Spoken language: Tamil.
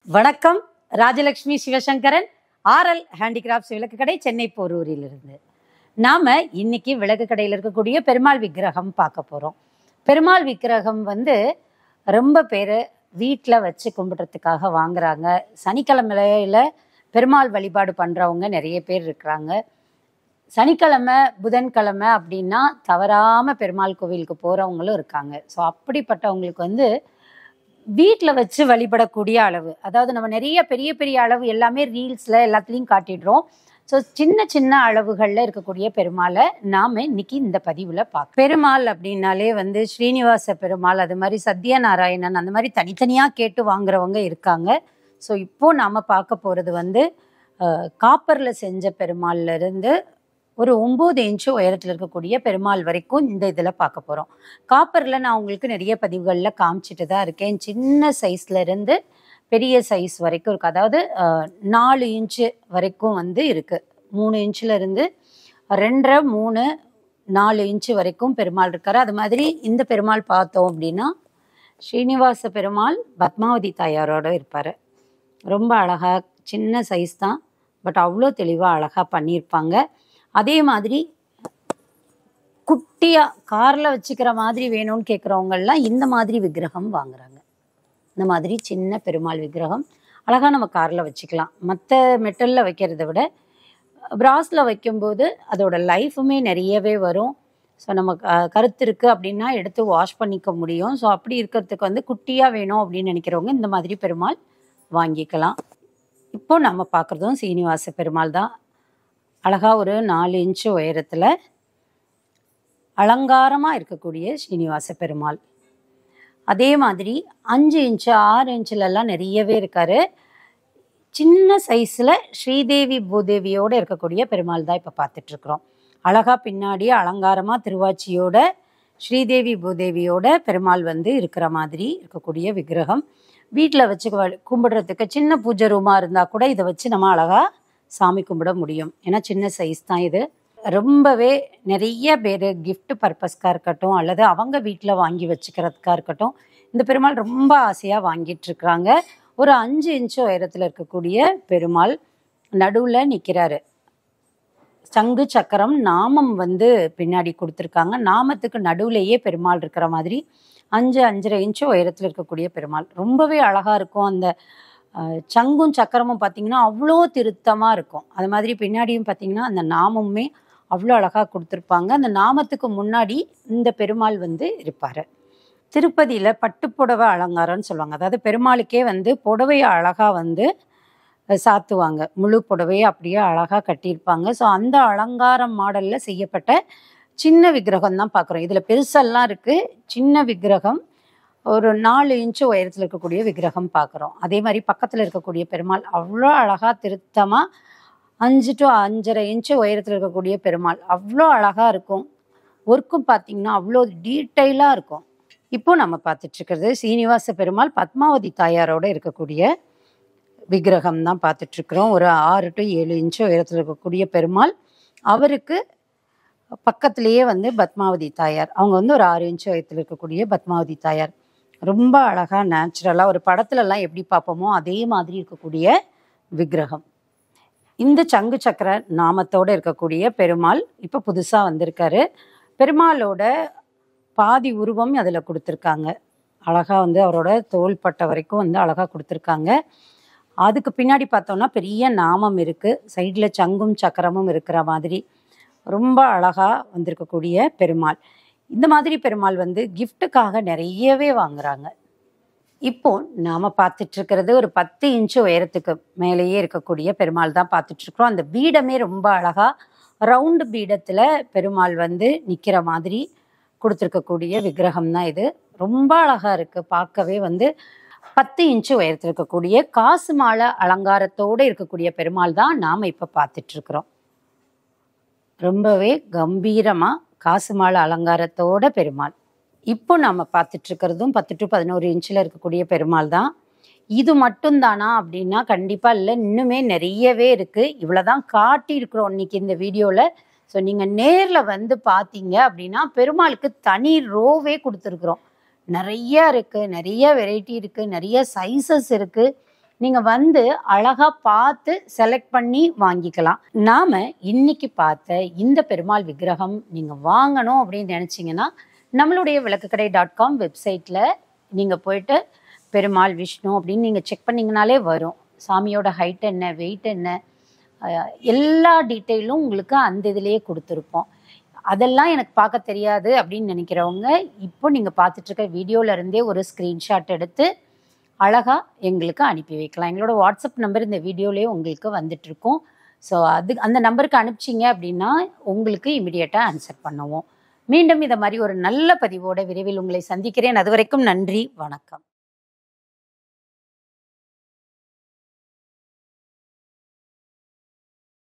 வணக்கம் ராஜலட்சுமி சிவசங்கரன் ஆர்எல் ஹேண்டிகிராஃப்ட்ஸ் விளக்கு கடை சென்னை போரூரிலிருந்து நாம இன்னைக்கு விளக்கு கடையில் இருக்கக்கூடிய பெருமாள் விக்கிரகம் பார்க்க போறோம் பெருமாள் விக்கிரகம் வந்து ரொம்ப பேர் வீட்டில் வச்சு கும்பிட்றதுக்காக வாங்குறாங்க சனிக்கிழமையில பெருமாள் வழிபாடு பண்றவங்க நிறைய பேர் இருக்கிறாங்க சனிக்கிழமை புதன்கிழமை அப்படின்னா தவறாம பெருமாள் கோவிலுக்கு போறவங்களும் இருக்காங்க ஸோ அப்படிப்பட்டவங்களுக்கு வந்து வீட்டில் வச்சு வழிபடக்கூடிய அளவு அதாவது நம்ம நிறைய பெரிய பெரிய அளவு எல்லாமே ரீல்ஸில் எல்லாத்துலேயும் காட்டிடுறோம் ஸோ சின்ன சின்ன அளவுகளில் இருக்கக்கூடிய பெருமாளை நாம் இன்னைக்கு இந்த பதிவில் பார்க்க பெருமாள் அப்படின்னாலே வந்து ஸ்ரீனிவாச பெருமாள் அது மாதிரி சத்யநாராயணன் அந்த மாதிரி தனித்தனியாக கேட்டு வாங்குறவங்க இருக்காங்க ஸோ இப்போ நாம் பார்க்க போகிறது வந்து காப்பரில் செஞ்ச பெருமாள்ல இருந்து ஒரு ஒம்பது இன்ச்சு உயரத்தில் இருக்கக்கூடிய பெருமாள் வரைக்கும் இந்த இதில் பார்க்க போகிறோம் காப்பரில் நான் உங்களுக்கு நிறைய பதிவுகளில் காமிச்சிட்டு தான் இருக்கேன் சின்ன சைஸ்ல இருந்து பெரிய சைஸ் வரைக்கும் இருக்குது அதாவது அஹ், நாலு இன்ச்சு வரைக்கும் வந்து இருக்குது மூணு இன்ச்சில் இருந்து ரெண்டரை மூணு நாலு இன்ச்சு வரைக்கும் பெருமாள் இருக்காரு அது மாதிரி இந்த பெருமாள் பார்த்தோம் அப்படின்னா ஸ்ரீனிவாச பெருமாள் பத்மாவதி தாயாரோட இருப்பார் ரொம்ப அழகாக சின்ன சைஸ் தான் பட் அவ்வளோ தெளிவாக அழகாக பண்ணியிருப்பாங்க அதே மாதிரி குட்டியாக காரில் வச்சுக்கிற மாதிரி வேணும்னு கேட்குறவங்கெல்லாம் இந்த மாதிரி விக்கிரகம் வாங்குறாங்க இந்த மாதிரி சின்ன பெருமாள் விக்கிரகம் அழகாக நம்ம காரில் வச்சுக்கலாம் மற்ற மெட்டலில் வைக்கிறத விட பிராஸில் வைக்கும்போது அதோட லைஃபுமே நிறையவே வரும் ஸோ நம்ம க- கருத்து இருக்குது அப்படின்னா எடுத்து வாஷ் பண்ணிக்க முடியும் ஸோ அப்படி இருக்கிறதுக்கு வந்து குட்டியாக வேணும் அப்படின்னு நினைக்கிறவங்க இந்த மாதிரி பெருமாள் வாங்கிக்கலாம் இப்போ நம்ம பார்க்குறதும் சீனிவாச பெருமாள் தான் அழகாக ஒரு நாலு இன்ச்சு உயரத்தில் அலங்காரமாக இருக்கக்கூடிய ஸ்ரீனிவாச பெருமாள் அதே மாதிரி அஞ்சு இன்ச்சு ஆறு இன்ச்சுலலாம் நிறையவே இருக்காரு சின்ன சைஸில் ஸ்ரீதேவி பூதேவியோடு இருக்கக்கூடிய பெருமாள் தான் இப்போ பார்த்துட்ருக்குறோம் அழகாக பின்னாடி அலங்காரமாக திருவாச்சியோட ஸ்ரீதேவி பூதேவியோட பெருமாள் வந்து இருக்கிற மாதிரி இருக்கக்கூடிய விக்கிரகம் வீட்டில் வச்சு வ- கும்பிடுறதுக்கு சின்ன பூஜை ரூமாக இருந்தால் கூட இதை வச்சு நம்ம அழகாக சாமி கும்பிட முடியும் ஏன்னா சின்ன சைஸ் தான் இது ரொம்பவே நிறைய பேர் gift பர்பஸ்க்காக இருக்கட்டும் அல்லது அவங்க வீட்டில் வாங்கி வச்சுக்கிறதுக்காக இருக்கட்டும் இந்த பெருமாள் ரொம்ப ஆசையாக வாங்கிட்டு இருக்காங்க ஒரு அஞ்சு இன்ச்சு உயரத்தில் இருக்கக்கூடிய பெருமாள் நடுவில் நிற்கிறாரு சங்கு சக்கரம் நாமம் வந்து பின்னாடி கொடுத்துருக்காங்க நாமத்துக்கு நடுவுலையே பெருமாள் இருக்கிற மாதிரி அஞ்சு அஞ்சரை இன்ச்சு உயரத்தில் இருக்கக்கூடிய பெருமாள் ரொம்பவே அழகாக இருக்கும் அந்த அஹ், சங்கும் சக்கரமும் பார்த்தீங்கன்னா அவ்வளோ திருத்தமாக இருக்கும் அது மாதிரி பின்னாடியும் பார்த்தீங்கன்னா அந்த நாமமுமே அவ்வளோ அழகாக கொடுத்துருப்பாங்க அந்த நாமத்துக்கு முன்னாடி இந்த பெருமாள் வந்து இருப்பார் திருப்பதியில் பட்டுப்புடவை அலங்காரம்னு சொல்லுவாங்க அதாவது பெருமாளுக்கே வந்து புடவையை அழகாக வந்து அஹ், சாத்துவாங்க முழு புடவையை அப்படியே அழகாக கட்டியிருப்பாங்க ஸோ அந்த அலங்காரம் மாடலில் செய்யப்பட்ட சின்ன விக்கிரகம் தான் பார்க்குறோம் இதில் பெருசெல்லாம் இருக்குது சின்ன விக்கிரகம் ஒரு நாலு இன்ச்சு உயரத்தில் இருக்கக்கூடிய விக்கிரகம் பார்க்குறோம் அதே மாதிரி பக்கத்தில் இருக்கக்கூடிய பெருமாள் அவ்வளோ அழகாக திருத்தமாக அஞ்சு டு அஞ்சரை இன்ச்சு உயரத்தில் இருக்கக்கூடிய பெருமாள் அவ்வளோ அழகாக இருக்கும் ஒர்க்கும் பார்த்தீங்கன்னா அவ்வளோ டீட்டெயிலாக இருக்கும் இப்போ நம்ம பார்த்துட்டு இருக்கிறது சீனிவாச பெருமாள் பத்மாவதி தாயாரோட இருக்கக்கூடிய விக்கிரகம் தான் பார்த்துட்டு இருக்கிறோம் ஒரு ஆறு டு ஏழு இன்ச்சு உயரத்தில் இருக்கக்கூடிய பெருமாள் அவருக்கு பக்கத்திலேயே வந்து பத்மாவதி தாயார் அவங்க வந்து ஒரு ஆறு இன்ச்சு உயரத்தில் இருக்கக்கூடிய பத்மாவதி தாயார் ரொம்ப அழகாக நேச்சுரலாக ஒரு படத்துலலாம் எப்படி பார்ப்போமோ அதே மாதிரி இருக்கக்கூடிய விக்கிரகம் இந்த சங்கு சக்கர நாமத்தோட இருக்கக்கூடிய பெருமாள் இப்போ புதுசாக வந்திருக்காரு பெருமாளோட பாதி உருவம் அதில் கொடுத்துருக்காங்க அழகாக வந்து அவரோட தோள்பட்டை வரைக்கும் வந்து அழகாக கொடுத்துருக்காங்க அதுக்கு பின்னாடி பார்த்தோம்னா பெரிய நாமம் இருக்குது சைடில் சங்கும் சக்கரமும் இருக்கிற மாதிரி ரொம்ப அழகாக வந்திருக்கக்கூடிய பெருமாள் இந்த மாதிரி பெருமாள் வந்து கிஃப்ட்டுக்காக நிறையவே வாங்குறாங்க இப்போ நாம பார்த்துட்டு இருக்கிறது ஒரு பத்து இன்ச்சு உயரத்துக்கு மேலேயே இருக்கக்கூடிய பெருமாள் தான் பார்த்துட்டு இருக்கிறோம் அந்த பீடமே ரொம்ப அழகா ரவுண்டு பீடத்துல பெருமாள் வந்து நிக்கிற மாதிரி கொடுத்துருக்கக்கூடிய விக்கிரகம் தான் இது ரொம்ப அழகா இருக்கு பார்க்கவே வந்து பத்து இன்ச்சு உயரத்தில் இருக்கக்கூடிய காசு மாலை அலங்காரத்தோட இருக்கக்கூடிய பெருமாள் தான் நாம இப்ப பார்த்துட்டு இருக்கிறோம் ரொம்பவே கம்பீரமா காசு மாலை அலங்காரத்தோட பெருமாள் இப்போ நம்ம பார்த்துட்டு இருக்கிறதும் பத்து டு பதினோரு இன்ச்சில் இருக்கக்கூடிய பெருமாள் தான் இது மட்டும்தானா அப்படின்னா கண்டிப்பாக இல்லை இன்னுமே நிறையவே இருக்குது இவ்வளோதான் காட்டியிருக்கிறோம் இன்னைக்கு இந்த வீடியோவில் ஸோ நீங்கள் நேரில் வந்து பார்த்தீங்க அப்படின்னா பெருமாளுக்கு தனி ரோவே கொடுத்துருக்குறோம் நிறைய இருக்குது நிறைய வெரைட்டி இருக்குது நிறைய சைஸஸ் இருக்குது நீங்கள் வந்து அழகாக பார்த்து செலக்ட் பண்ணி வாங்கிக்கலாம் நாம் இன்னைக்கு பார்த்த இந்த பெருமாள் விக்கிரகம் நீங்கள் வாங்கணும் அப்படின்னு நினச்சிங்கன்னா நம்மளுடைய விளக்குக்கடை டாட் காம் வெப்சைட்டில் நீங்கள் போயிட்டு பெருமாள் விஷ்ணு அப்படின்னு நீங்கள் செக் பண்ணிங்கனாலே வரும் சாமியோட ஹைட் என்ன வெயிட் என்ன அஹ் எல்லா டீட்டெயிலும் உங்களுக்கு அந்த இதுலேயே கொடுத்துருப்போம் அதெல்லாம் எனக்கு பார்க்க தெரியாது அப்படின்னு நினைக்கிறவங்க இப்போ நீங்கள் பார்த்துட்டு இருக்க வீடியோல இருந்தே ஒரு ஸ்க்ரீன்ஷாட் எடுத்து அழகாக எங்களுக்கு அனுப்பி வைக்கலாம் எங்களோட வாட்ஸ்அப் நம்பர் இந்த வீடியோலேயே உங்களுக்கு வந்துட்டு இருக்கும் ஸோ அது அந்த நம்பருக்கு அனுப்பிச்சிங்க அப்படின்னா உங்களுக்கு இமிடியேட்டாக ஆன்சர் பண்ணுவோம் மீண்டும் இதை மாதிரி ஒரு நல்ல பதிவோட விரைவில் உங்களை சந்திக்கிறேன் அது வரைக்கும் நன்றி வணக்கம்